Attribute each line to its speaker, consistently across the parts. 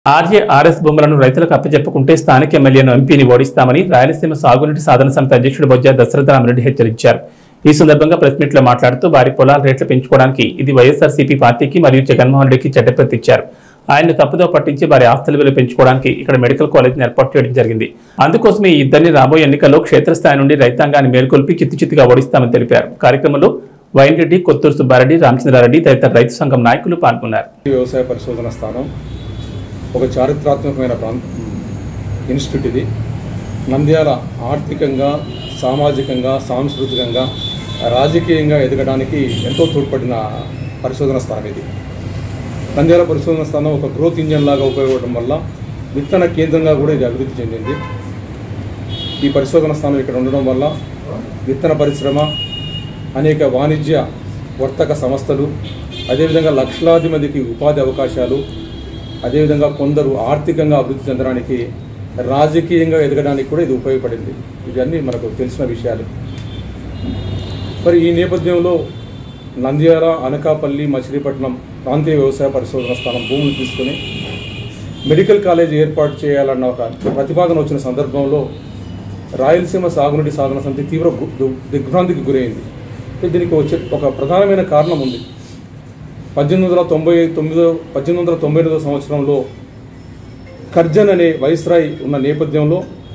Speaker 1: RA RS భూములను రైతులకు అప్పచెప్పుకుంటే స్థానిక ఎమ్మెల్యేను ఎంపీని ఓడిస్తామని రాయలసీమ సాగునీటి సాధన సమితి అధ్యక్షుడు బొజ్జ దశరథరామరెడ్డి హెచ్చరించారు ఈ సందర్భంగా ప్రెస్ మీట్ లో మాట్లాడుతూ వారి పొలాల రేట్లు పెంచుకోవడానికి ఇది వైఎస్ఆర్సీపీ పార్టీకి మరియు జగన్మోహన్ రెడ్డికి చెడ్డపెత్తి ఇచ్చారు ఆయన్ని తప్పుదో పట్టించి వారి ఆస్తుల విలువ పెంచుకోవడానికి ఇక్కడ మెడికల్ కాలేజీని ఏర్పాటు చేయడం జరిగింది అందుకోసమే ఈ ఇద్దరిని రాబోయే ఎన్నికల్లో క్షేత్రస్థాయి నుండి రైతాంగాన్ని మేల్కొల్పి చిత్తు చిత్తుగా ఓడిస్తామని తెలిపారు కార్యక్రమంలో వైన్రెడ్డి కొత్తూరు సుబ్బారెడ్డి రామచంద్రారెడ్డి తదితర రైతు సంఘం నాయకులు పాల్గొన్నారు
Speaker 2: వ్యవసాయ పరిశోధన స్థానం ఒక చారిత్రాత్మకమైన ప్రాంత ఇన్స్టిట్యూట్ ఇది నంద్యాల ఆర్థికంగా సామాజికంగా సాంస్కృతికంగా రాజకీయంగా ఎదగడానికి ఎంతో తోడ్పడిన పరిశోధన స్థానం ఇది నంద్యాల పరిశోధన స్థానం ఒక గ్రోత్ ఇంజన్ లాగా ఉపయోగపడడం వల్ల విత్తన కేంద్రంగా కూడా ఇది అభివృద్ధి చెందింది ఈ పరిశోధన స్థానం ఇక్కడ ఉండడం వల్ల విత్తన పరిశ్రమ అనేక వాణిజ్య వర్తక సంస్థలు అదేవిధంగా లక్షలాది మందికి ఉపాధి అవకాశాలు అదేవిధంగా కొందరు ఆర్థికంగా అభివృద్ధి చెందడానికి రాజకీయంగా ఎదగడానికి కూడా ఇది ఉపయోగపడింది ఇవన్నీ మనకు తెలిసిన విషయాలు మరి ఈ నేపథ్యంలో నంద్యాల అనకాపల్లి మచిలీపట్నం ప్రాంతీయ వ్యవసాయ పరిశోధన స్థానం భూములు తీసుకుని మెడికల్ కాలేజ్ ఏర్పాటు చేయాలన్న ఒక ప్రతిపాదన వచ్చిన సందర్భంలో రాయలసీమ సాగునీటి సాధన సమితి తీవ్ర గు- దు- దిగ్భ్రాంతికి గురైంది దీనికి వచ్చే ఒక ప్రధానమైన కారణం ఉంది పద్దెనిమిది వందల తొంభై తొమ్మిదో పద్దెనిమిది వందల తొంభై ఎనిమిదో సంవత్సరంలో కర్జన్ అనే వైస్రాయ్ ఉన్న నేపథ్యంలో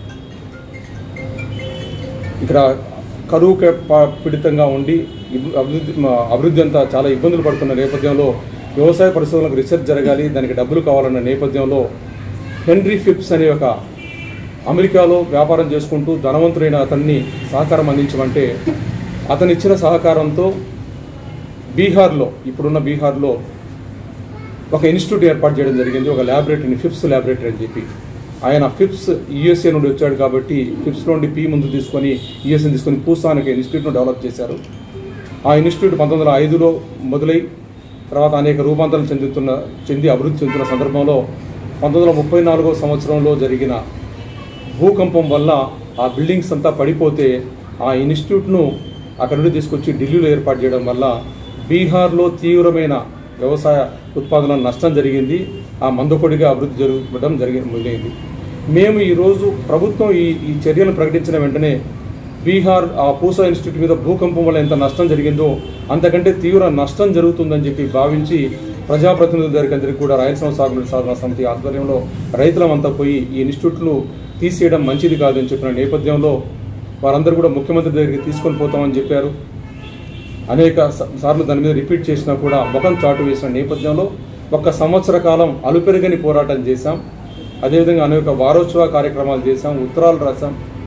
Speaker 2: ఇక్కడ కరువు క- ప- పీడితంగా ఉండి ఇబ్- అభివృద్ధి మ- అభివృద్ధి అంతా చాలా ఇబ్బందులు పడుతున్న నేపథ్యంలో వ్యవసాయ పరిశోధనలకు రీసెర్చ్ జరగాలి దానికి డబ్బులు కావాలన్న నేపథ్యంలో హెన్రీ ఫిప్స్ అనే ఒక అమెరికాలో వ్యాపారం చేసుకుంటూ ధనవంతుడైన అతన్ని సహకారం అందించమంటే అతను ఇచ్చిన సహకారంతో బీహార్లో ఇప్పుడున్న బీహార్లో ఒక ఇన్స్టిట్యూట్ ఏర్పాటు చేయడం జరిగింది ఒక ల్యాబొరేటరీని ఫిప్స్ ల్యాబొరేటరీ అని చెప్పి ఆయన ఫిప్స్ యుఎస్ఏ నుండి వచ్చాడు కాబట్టి ఫిప్స్ నుండి పి ముందు తీసుకొని యుఎస్ఏ తీసుకొని పూసానికి ఇన్స్టిట్యూట్ను డెవలప్ చేశారు ఆ ఇన్స్టిట్యూట్ పంతొమ్మిది వందల ఐదులో మొదలై తర్వాత అనేక రూపాంతరం చెందుతున్న చెంది అభివృద్ధి చెందుతున్న సందర్భంలో పంతొమ్మిది వందల ముప్పై నాలుగో సంవత్సరంలో జరిగిన భూకంపం వల్ల ఆ బిల్డింగ్స్ అంతా పడిపోతే ఆ ఇన్స్టిట్యూట్ను అక్కడ నుండి తీసుకొచ్చి ఢిల్లీలో ఏర్పాటు చేయడం వల్ల బీహార్లో తీవ్రమైన వ్యవసాయ ఉత్పాదన నష్టం జరిగింది ఆ మందకొడిగా అభివృద్ధి జరగడం జరిగి మొదలైంది మేము ఈరోజు ప్రభుత్వం ఈ ఈ చర్యలను ప్రకటించిన వెంటనే బీహార్ ఆ పూసా ఇన్స్టిట్యూట్ మీద భూకంపం వల్ల ఎంత నష్టం జరిగిందో అంతకంటే తీవ్ర నష్టం జరుగుతుందని చెప్పి భావించి ప్రజాప్రతినిధుల దగ్గరికి అందరికీ కూడా రాయలసీమ సాగునీటి సాధన సమితి ఆధ్వర్యంలో రైతులమంతా పోయి ఈ ఇన్స్టిట్యూట్లు తీసేయడం మంచిది కాదని చెప్పిన నేపథ్యంలో వారందరూ కూడా ముఖ్యమంత్రి దగ్గరికి తీసుకొని పోతామని చెప్పారు అనేక స- సార్లు దాని మీద రిపీట్ చేసినా కూడా ముఖం చాటు వేసిన నేపథ్యంలో ఒక సంవత్సర కాలం అలుపెరగని పోరాటం చేశాం అదేవిధంగా అనేక వారోత్సవ కార్యక్రమాలు చేశాం ఉత్తరాలు రాశాం